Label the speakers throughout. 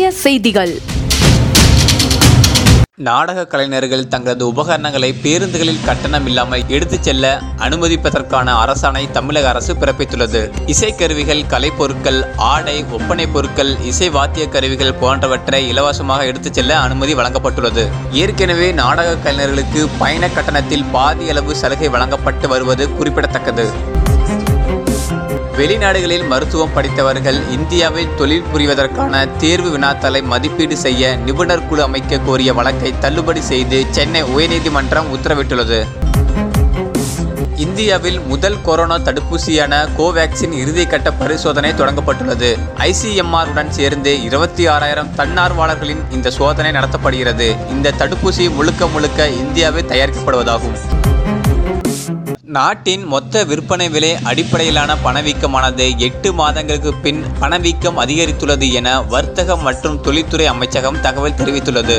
Speaker 1: செய்திகள்
Speaker 2: நாடக கலைஞர்கள் தங்களது உபகரணங்களை பேருந்துகளில் கட்டணம் இல்லாமல் எடுத்துச் செல்ல அனுமதிப்பதற்கான அரசாணை தமிழக அரசு பிறப்பித்துள்ளது இசைக்கருவிகள் கலைப்பொருட்கள் ஆடை ஒப்பனை பொருட்கள் இசை வாத்திய கருவிகள் போன்றவற்றை இலவசமாக எடுத்துச் செல்ல அனுமதி வழங்கப்பட்டுள்ளது ஏற்கனவே நாடக கலைஞர்களுக்கு பயண கட்டணத்தில் பாதி அளவு சலுகை வழங்கப்பட்டு வருவது குறிப்பிடத்தக்கது வெளிநாடுகளில் மருத்துவம் படித்தவர்கள் இந்தியாவில் தொழில் புரிவதற்கான தேர்வு வினாத்தாளை மதிப்பீடு செய்ய நிபுணர் குழு அமைக்க கோரிய வழக்கை தள்ளுபடி செய்து சென்னை உயர்நீதிமன்றம் உத்தரவிட்டுள்ளது இந்தியாவில் முதல் கொரோனா தடுப்பூசியான கோவேக்சின் இறுதிக்கட்ட பரிசோதனை தொடங்கப்பட்டுள்ளது ஐசிஎம்ஆர் உடன் சேர்ந்து இருபத்தி ஆறாயிரம் தன்னார்வலர்களின் இந்த சோதனை நடத்தப்படுகிறது இந்த தடுப்பூசி முழுக்க முழுக்க இந்தியாவில் தயாரிக்கப்படுவதாகும் நாட்டின் மொத்த விற்பனை விலை அடிப்படையிலான பணவீக்கமானது எட்டு மாதங்களுக்கு பின் பணவீக்கம் அதிகரித்துள்ளது என வர்த்தக மற்றும் தொழில்துறை அமைச்சகம் தகவல் தெரிவித்துள்ளது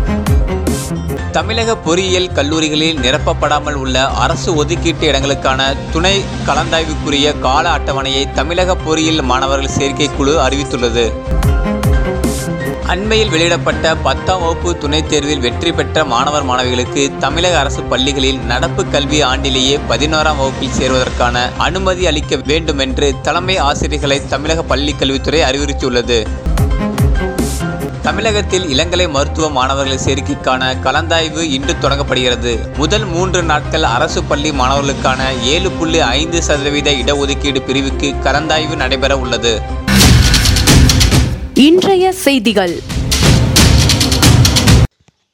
Speaker 2: தமிழக பொறியியல் கல்லூரிகளில் நிரப்பப்படாமல் உள்ள அரசு ஒதுக்கீட்டு இடங்களுக்கான துணை கலந்தாய்வுக்குரிய கால அட்டவணையை தமிழக பொறியியல் மாணவர்கள் சேர்க்கை குழு அறிவித்துள்ளது அண்மையில் வெளியிடப்பட்ட பத்தாம் வகுப்பு துணைத் தேர்வில் வெற்றி பெற்ற மாணவர் மாணவிகளுக்கு தமிழக அரசு பள்ளிகளில் நடப்பு கல்வி ஆண்டிலேயே பதினோராம் வகுப்பில் சேருவதற்கான அனுமதி அளிக்க வேண்டும் என்று தலைமை ஆசிரியர்களை தமிழக பள்ளிக் கல்வித்துறை அறிவுறுத்தியுள்ளது தமிழகத்தில் இளங்கலை மருத்துவ மாணவர்கள் சேர்க்கைக்கான கலந்தாய்வு இன்று தொடங்கப்படுகிறது முதல் மூன்று நாட்கள் அரசு பள்ளி மாணவர்களுக்கான ஏழு புள்ளி ஐந்து சதவீத இடஒதுக்கீடு பிரிவுக்கு கலந்தாய்வு நடைபெற உள்ளது
Speaker 1: இன்றைய செய்திகள்